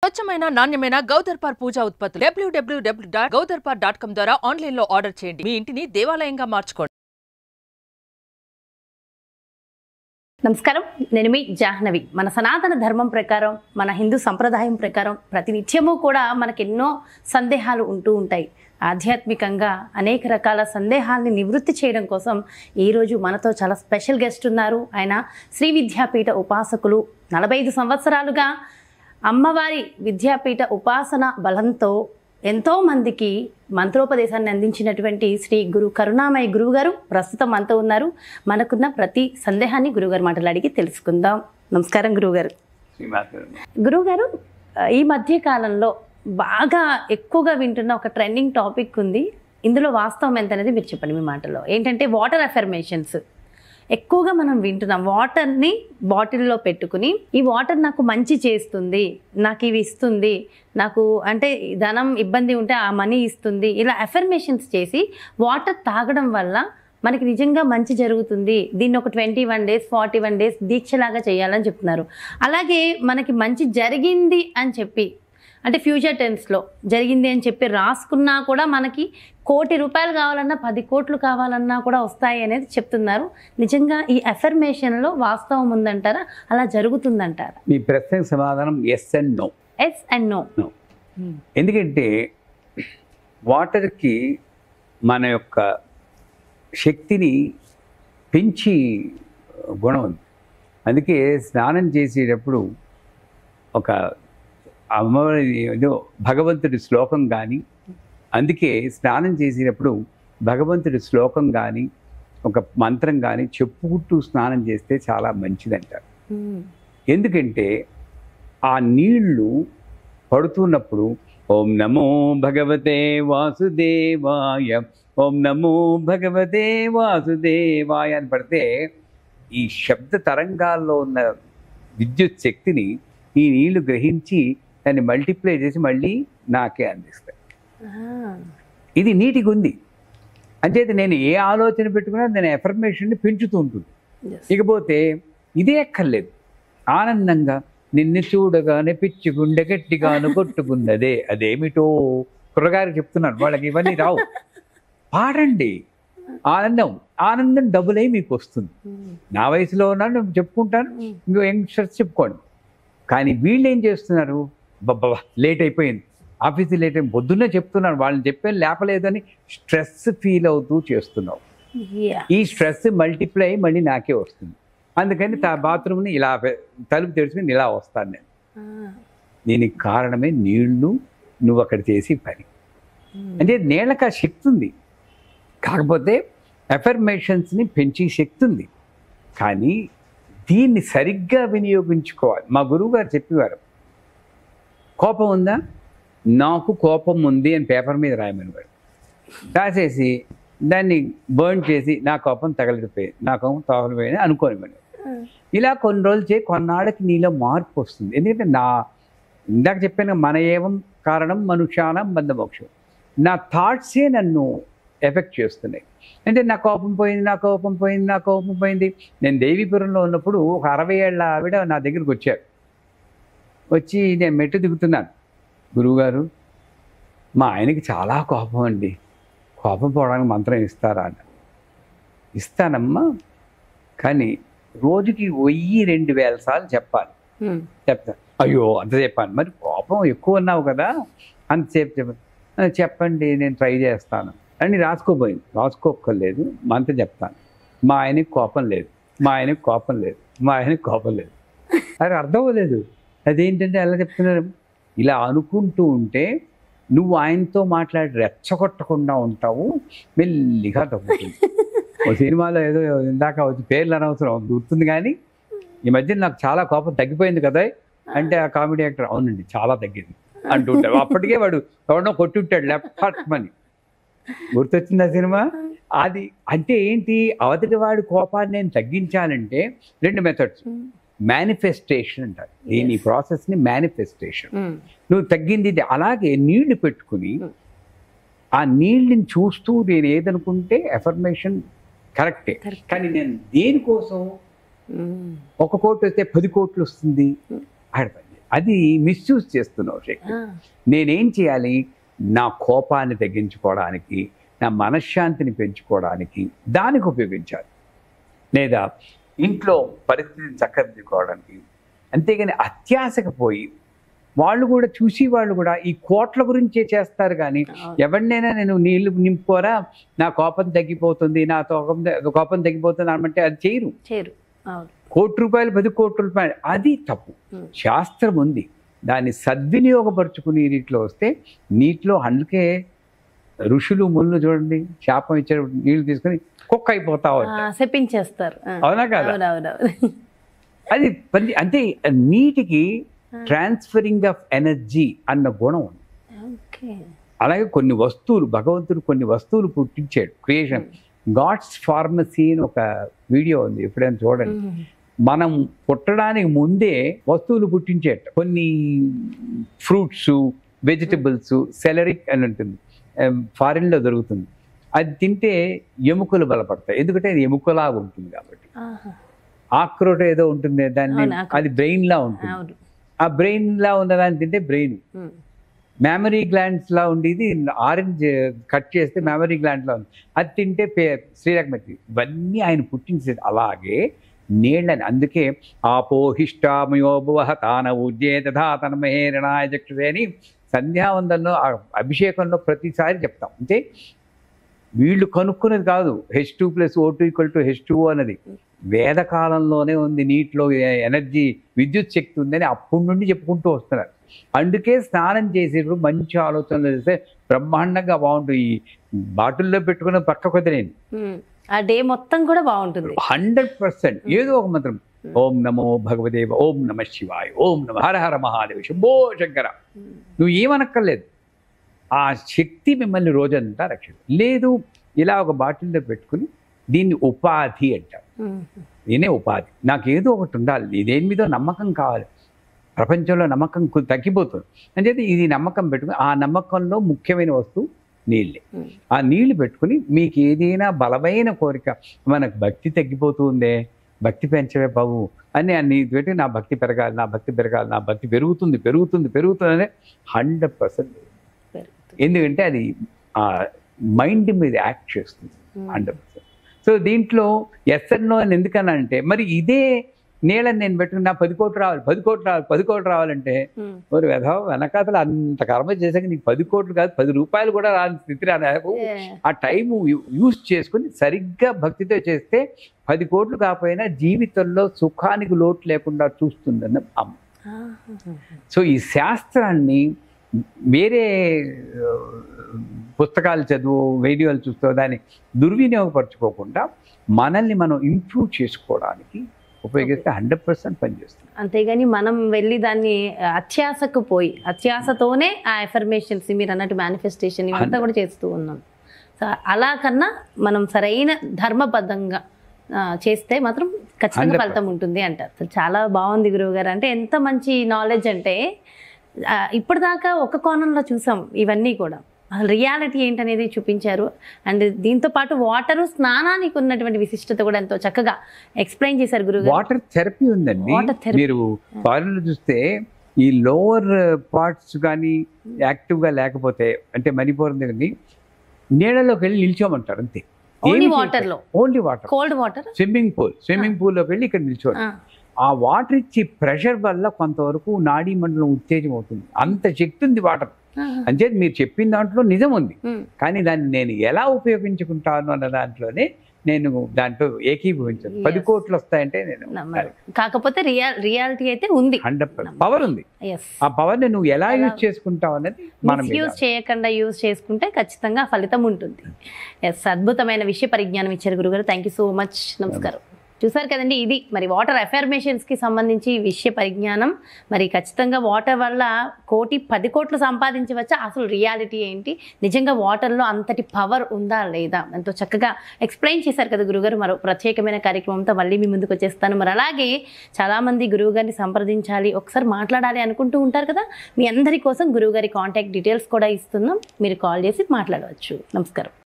స్వచ్ఛమైన నాణ్యమైన గౌదర్పార్ పూజా ఉత్పత్తులు డబ్ల్యూడబ్ల్యూడబ్ల్యూ డాట్ గౌదర్పార్ డాట్ కామ్ ద్వారా ఆన్లైన్ లో ఆర్డర్ చేయండి మీ ఇంటిని దేవాలయంగా మార్చుకోండి నమస్కారం నేను మీ జాహ్నవి మన సనాతన ధర్మం ప్రకారం మన హిందూ సంప్రదాయం ప్రకారం ప్రతి నిత్యము కూడా మనకు ఎన్నో సందేహాలు ఉంటూ ఉంటాయి ఆధ్యాత్మికంగా అనేక రకాల సందేహాల్ని నివృత్తి చేయడం కోసం ఈరోజు మనతో చాలా స్పెషల్ గెస్ట్ ఉన్నారు ఆయన శ్రీ విద్యాపీఠ ఉపాసకులు నలభై ఐదు సంవత్సరాలుగా అమ్మవారి విద్యాపీఠ ఉపాసన బలంతో ఎంతో మందికి మంత్రోపదేశాన్ని అందించినటువంటి శ్రీ గురు కరుణామయ గురువు గారు ప్రస్తుతం మనతో ఉన్నారు మనకున్న ప్రతి సందేహాన్ని గురుగారు మాటలు అడిగి తెలుసుకుందాం నమస్కారం గురువుగారు శ్రీమాత గురువుగారు ఆ, ఈ మధ్య కాలంలో బాగా ఎక్కువగా వింటున్న ఒక ట్రెండింగ్ టాపిక్ ఉంది ఇందులో వాస్తవం ఎంత అనేది మీరు చెప్పండి మీ మాటలో ఏంటంటే వాటర్ అఫర్మేషన్స్ ఎక్కువగా మనం వింటున్నాం వాటర్ని బాటిల్లో పెట్టుకుని ఈ వాటర్ నాకు మంచి చేస్తుంది నాకు ఇవి ఇస్తుంది నాకు అంటే ధనం ఇబ్బంది ఉంటే ఆ మనీ ఇస్తుంది ఇలా అఫర్మేషన్స్ చేసి వాటర్ తాగడం వల్ల మనకి నిజంగా మంచి జరుగుతుంది దీన్ని ఒక twenty one days forty one days దీక్షలాగా చేయాలని చెప్తున్నారు అలాగే మనకి మంచి జరిగింది అని చెప్పి అంటే ఫ్యూచర్ టెన్స్లో జరిగింది అని చెప్పి రాసుకున్నా కూడా మనకి కోటి రూపాయలు కావాలన్నా పది కోట్లు కావాలన్నా కూడా వస్తాయి అనేది చెప్తున్నారు నిజంగా ఈ అఫర్మేషన్లో వాస్తవం ఉందంటారా అలా జరుగుతుందంటారా మీ ప్రశ్నకు సమాధానం yes and no yes and no No. ఎందుకంటే వాటర్కి మన యొక్క శక్తిని పెంచి గుణం ఉంది అందుకే స్నానం చేసేటప్పుడు ఒక అమ్మవారి ఏదో భగవంతుడి శ్లోకం కానీ అందుకే స్నానం చేసేటప్పుడు భగవంతుడి శ్లోకం కానీ ఒక మంత్రం కానీ చెప్పుకుంటూ స్నానం చేస్తే చాలా మంచిదంటారు ఎందుకంటే ఆ నీళ్లు పడుతున్నప్పుడు ఓం నమో భగవతే వాసుదేవాయ ఓం నమో భగవతే వాసుదేవాయ అని పడితే ఈ శబ్ద తరంగాల్లో ఉన్న విద్యుత్ శక్తిని ఈ నీళ్లు గ్రహించి దాన్ని మల్టిప్లై చేసి మళ్ళీ నాకే అందిస్తాయి ఇది నీటికి ఉంది అంచేత నేను ఏ ఆలోచన పెట్టుకున్నా నేను ఎఫర్మేషన్ని పెంచుతూ ఉంటుంది ఇకపోతే ఇదే ఎక్కర్లేదు ఆనందంగా నిన్ను చూడగానే పిచ్చి గుండె గట్టిగాను కొట్టుకున్నదే అదేమిటో కుర్రగారు చెప్తున్నాను వాళ్ళకి ఇవన్నీ రావు పాడండి ఆనందం ఆనందం డబుల్ అయి మీకు వస్తుంది నా వయసులో ఉన్నాను నేను చెప్పుకుంటాను ఇంకో యంగ్స్టర్స్ చెప్పుకోండి కానీ వీళ్ళు ఏం చేస్తున్నారు బాబా లేట్ అయిపోయింది ఆఫీస్ లేట్ అయిపోయింది పొద్దున్నే చెప్తున్నాను వాళ్ళని చెప్పాను లేపలేదని స్ట్రెస్ ఫీల్ అవుతూ చేస్తున్నావు ఈ స్ట్రెస్ మల్టిప్లై అయ్యి మళ్ళీ నాకే వస్తుంది అందుకని తా బాత్రూమ్ని ఇలా పె- తలుపు తెరుచుకుని ఇలా వస్తాను నేను దీనికి కారణమే నీళ్లు నువ్వు అక్కడ చేసి పని అంటే నీళ్ళకి ఆ శక్తి ఉంది కాకపోతే ఎఫర్మేషన్స్ని పెంచే శక్తి ఉంది కానీ దీన్ని సరిగ్గా వినియోగించుకోవాలి మా గురువు గారు చెప్పేవారు కోపం ఉందా నాకు కోపం ఉంది అని పేపర్ మీద రాయమని వాడు రాసేసి దాన్ని బర్న్ చేసి నా కోపం తగలిపోయింది నా కోపం తగలిపోయింది అనుకోని మరి ఇలా కొన్ని రోజులు చేయి కొన్నాళ్ళకి నీలో మార్పు వస్తుంది ఎందుకంటే నా ఇందాక చెప్పాను కదా, మన ఏవం కారణం మనుష్యానం బంధమోక్షం నా థాట్సే నన్ను ఎఫెక్ట్ చేస్తున్నాయి అంటే నా కోపం పోయింది నా కోపం పోయింది నా కోపం పోయింది నేను దేవీపురంలో ఉన్నప్పుడు ఒక అరవై ఏళ్ళ ఆవిడ నా దగ్గరికి వచ్చారు వచ్చి నేను మెట్టు దిగుతున్నాను గురువుగారు మా ఆయనకి చాలా కోపం అండి కోపం పోవడానికి మంత్రం ఇస్తారా అన్న ఇస్తానమ్మా కానీ రోజుకి వెయ్యి రెండు వేల సార్లు చెప్పాలి చెప్తా అయ్యో అంత చెప్పాను మరి కోపం ఎక్కువ అన్నావు కదా అంతసేపు చెప్పాను "ఆ, చెప్పండి నేను ట్రై చేస్తాను అని రాసుకోపోయింది రాసుకోక్కర్లేదు మంత చెప్తాను మా ఆయనకి కోపం లేదు మా ఆయనకి కోపం లేదు మా ఆయనకి కోపం లేదు అది అర్థం అవ్వలేదు అదేంటంటే ఎలా చెప్తున్నారు ఇలా అనుకుంటూ ఉంటే నువ్వు ఆయనతో మాట్లాడి రెచ్చగొట్టకుండా ఉంటావు మెల్లిగా తగ్గుతుంది ఓ సినిమాలో ఏదో ఇందాక వచ్చి పేర్లు అనవసరం గుర్తుంది కానీ ఈ మధ్య నాకు చాలా కోపం తగ్గిపోయింది కదా అంటే ఆ కామెడీ యాక్టర్ అవునండి చాలా తగ్గింది అంటుంటాడు అప్పటికే వాడు ఎవడో కొట్టుంటాడు లెఫ్ట్ మని గుర్తొచ్చింది ఆ సినిమా అది అంటే ఏంటి అవతలి వాడి కోపాన్ని నేను తగ్గించాలంటే రెండు మెథడ్స్ మేనిఫెస్టేషన్ అంటారు దీని Yes. ప్రాసెస్ని మేనిఫెస్టేషన్ నువ్వు తగ్గింది ఇది. అలాగే నీళ్లు పెట్టుకుని Mm. ఆ నీళ్ళని చూస్తూ నేను ఏదనుకుంటే ఎఫర్మేషన్ కరెక్టే Correct. కానీ నేను దేనికోసం ఒక కోటి వస్తే పది కోట్లు వస్తుంది ఆడ పని చేయదు. అది మిస్యూజ్ చేస్తున్నావు శక్తి ఆ, నేనేం చేయాలి నా కోపాన్ని తగ్గించుకోవడానికి నా మనశ్శాంతిని పెంచుకోవడానికి దానికి ఉపయోగించాలి లేదా ఇంట్లో పరిస్థితిని చక్కదిద్దుకోవడానికి అంతేగాని అత్యాశకు పోయి వాళ్ళు కూడా చూసి వాళ్ళు కూడా ఈ కోట్ల గురించే చేస్తారు కానీ అవును. ఎవరినైనా నేను నీళ్లు నింపుకోరా నా కోపం తగ్గిపోతుంది నా కోపం కోపం తగ్గిపోతుంది అనమంటే అది చేయరు చేరు అవును కోటి రూపాయలు పది కోట్ల రూపాయలు అది తప్పు Hmm. శాస్త్రం ఉంది దాన్ని సద్వినియోగపరుచుకుని నీటిలో వస్తే నీటిలో అందుకే ఋషులు ముళ్ళు చూడండి శాపం ఇచ్చే నీళ్లు తీసుకొని కుక్క అయిపోతా ఆ, ఉంటాయి చెప్పించేస్తారు ఆ, అవునా కదా అవునవునవును అది పని అంటే నీటికి ట్రాన్స్ఫరింగ్ ఆఫ్ ఎనర్జీ అన్న గుణం ఉంది ఓకే అలాగే కొన్ని వస్తువులు భగవంతుడు కొన్ని వస్తువులు పుట్టించాడు క్రియేషన్ గాడ్స్ ఫార్మసీ అని ఒక వీడియో ఉంది ఎప్పుడైనా చూడండి ఉమ్. మనం పుట్టడానికి ముందే వస్తువులు పుట్టించేట కొన్ని ఫ్రూట్స్ వెజిటబుల్స్ సెలరిక్ అని ఉంటుంది ఫారిన్లో దొరుకుతుంది అది తింటే ఎముకలు బలపడతాయి ఎందుకంటే అది ఎముకలాగా ఉంటుంది కాబట్టి ఆహా. ఆక్రోట్ ఏదో ఉంటుంది దాన్ని అవును, ఆక్రోట్. అది బ్రెయిన్ లా ఉంటుంది అవును ఆ బ్రెయిన్ లా ఉన్నదాన్ని తింటే బ్రెయిన్ ఉమ్. మెమరీ గ్లాండ్స్ లా ఉండేది ఆరెంజ్ కట్ చేస్తే మెమరీ గ్లాండ్ లా ఉంది అది తింటే పే శ్రీరకమతి ఇవన్నీ ఆయన పుట్టించేది అలాగే నీళ్ళని అందుకే ఆపోహిష్టామయోభువ తాన ఉద్యే తథా తన్మహేరణాయ చక్షుషే అని సంధ్యావందనలో ఆ అభిషేకంలో ప్రతిసారి చెప్తాం అంటే వీళ్ళు కనుక్కునేది కాదు H two plus O two equal to H two అన్నది వేదకాలంలోనే ఉంది నీటిలో ఎ- ఎనర్జీ విద్యుత్ శక్తి ఉందని అప్పటి నుండి చెప్పుకుంటూ వస్తున్నారు అందుకే స్నానం చేసేటప్పుడు మంచి ఆలోచనలు చేస్తే బ్రహ్మాండంగా బాగుంటుంది ఈ బాటిల్లో పెట్టుకున్న పక్క కుదిరేయండి ఉమ్. ఆ డే మొత్తం కూడా బాగుంటుంది హండ్రెడ్ పర్సెంట్ ఏదో ఒక మంత్రం ఓం నమో భగవదేవ ఓం నమ శివాయ ఓం నమ హర హర మహాదేవ శంభో శంకర ఉమ్. నువ్వు ఏమనక్కర్లేదు ఆ శక్తి మిమ్మల్ని రోజంతా రక్షణ లేదు ఇలా ఒక బాటిల్లో పెట్టుకుని దీన్ని ఉపాధి అంటారు ఉమ్. నేనే ఉపాధి నాకు ఏదో ఒకటి ఉండాలి దేని మీద నమ్మకం కావాలి ప్రపంచంలో నమ్మకం కొ- తగ్గిపోతుంది అంచేది ఇది నమ్మకం పెట్టుకుని ఆ నమ్మకంలో ముఖ్యమైన వస్తువు నీళ్ళే ఉమ్. ఆ నీళ్లు పెట్టుకుని మీకు ఏదైనా బలమైన కోరిక మనకు భక్తి తగ్గిపోతుందే భక్తి పెంచవే బాబు అని అన్ని పెట్టి నా భక్తి పెరగాలి నా భక్తి పెరగాలి నా భక్తి పెరుగుతుంది పెరుగుతుంది పెరుగుతుంది అనే హండ్రెడ్ పర్సెంట్ పెరుగుతుంది. ఎందుకంటే అది ఆ మైండ్ మీద యాక్ట్ చేస్తుంది ఉమ్. హండ్రెడ్ పర్సెంట్ సో దీంట్లో ఎస్ఎన్నో అని ఎందుకన్నా అంటే మరి ఇదే నీళ్ళని నేను పెట్టుకుని నా పది కోట్లు రావాలి పది కోట్లు రావాలి పది కోట్లు రావాలంటే ఉమ్. మరి వెధవ వెనకాతలు అంత కర్మ చేశాక నీకు పది కోట్లు కాదు పది రూపాయలు కూడా రాని స్థితి రాదు ఏ. ఆ టైము యూస్ చేసుకుని సరిగ్గా భక్తితో చేస్తే పది కోట్లు కాకపోయినా జీవితంలో సుఖానికి లోటు లేకుండా చూస్తుందన్న అమ్మ ఆహా. సో ఈ శాస్త్రాన్ని వేరే ఆ, పుస్తకాలు చదువు వీడియోలు చూస్తూ దాన్ని దుర్వినియోగపరచుకోకుండా మనల్ని మనం ఇంప్రూవ్ చేసుకోవడానికి ఉపయోగిస్తే హండ్రెడ్ పర్సెంట్ పనిచేస్తుంది అంతేగాని మనం వెళ్ళి దాన్ని అత్యాసకు పోయి అత్యాసతోనే ఆ ఎఫర్మేషన్స్ మీరు అన్నట్టు మేనిఫెస్టేషన్ ఇవంతా కూడా చేస్తూ ఉన్నాం సో అలా కన్నా మనం సరైన ధర్మబద్ధంగా ఆ, చేస్తే మాత్రం ఖచ్చితంగా 100%. ఫలితం ఉంటుంది అంటారు సో చాలా బాగుంది గురువు గారు అంటే ఎంత మంచి నాలెడ్జ్ అంటే ఆ, ఇప్పటిదాకా ఒక కోణంలో చూసాం ఇవన్నీ కూడా అసలు రియాలిటీ ఏంటనేది చూపించారు అండ్ దీంతో పాటు వాటర్ స్నానానికి ఉన్నటువంటి విశిష్టత కూడా ఎంతో చక్కగా ఎక్స్ప్లెయిన్ చేశారు గురువు వాటర్ థెరపీ ఉందండి Water therapy. మీరు ఫారిన్లో చూస్తే ఈ లోవర్ పార్ట్స్ కానీ యాక్టివ్గా లేకపోతే అంటే మణిపూర్ దగ్గర నీళ్ళలోకి వెళ్ళి నిల్చోమంటారు అంతే ఓన్లీ వాటర్ లో only water cold water swimming pool swimming పూల్లోకి వెళ్ళి ఇక్కడ నిల్చోండి ఆ వాటర్ ఇచ్చి ప్రెషర్ వల్ల కొంతవరకు నాడీ మండలం ఉత్తేజం అవుతుంది అంత శక్తి ఉంది వాటర్ అంటే మీరు చెప్పిన దాంట్లో నిజం ఉంది కానీ దాన్ని నేను ఎలా ఉపయోగించుకుంటాను అన్న దాంట్లోనే నేను దాంట్లో ఏకీభవించాను పది Yes. కోట్లు వస్తాయంటే నేను కాకపోతే రియల్ రియాలిటీ అయితే ఉంది హండ్రెడ్ పర్సెంట్ పవర్ ఉంది ఎస్ ఆ పవర్ ని నువ్వు ఎలా ఎలా- యూజ్ చేసుకుంటావు అనేది మన మీద మిస్యూజ్ చేయకుండా యూజ్ చేసుకుంటే ఖచ్చితంగా ఫలితం ఉంటుంది ఎస్ అద్భుతమైన విషయ పరిజ్ఞానం ఇచ్చారు గురుగారు థ్యాంక్ యూ సో మచ్ నమస్కారం చూసారు కదండి ఇది మరి వాటర్ కి సంబంధించి విషయ పరిజ్ఞానం మరి ఖచ్చితంగా వాటర్ వల్ల కోటి పది కోట్లు సంపాదించవచ్చా అసలు రియాలిటీ ఏంటి నిజంగా వాటర్లో అంతటి పవర్ ఉందా లేదా ఎంతో చక్కగా ఎక్స్ప్లెయిన్ చేశారు కదా గురుగారు మరో ప్రత్యేకమైన కార్యక్రమంతో మళ్ళీ మీ ముందుకు వచ్చేస్తాను మరి అలాగే చాలామంది గురువుగారిని సంప్రదించాలి ఒకసారి మాట్లాడాలి అనుకుంటూ ఉంటారు కదా మీ అందరి కోసం గురువుగారి కాంటాక్ట్ డీటెయిల్స్ కూడా ఇస్తున్నాం మీరు కాల్ చేసి మాట్లాడవచ్చు నమస్కారం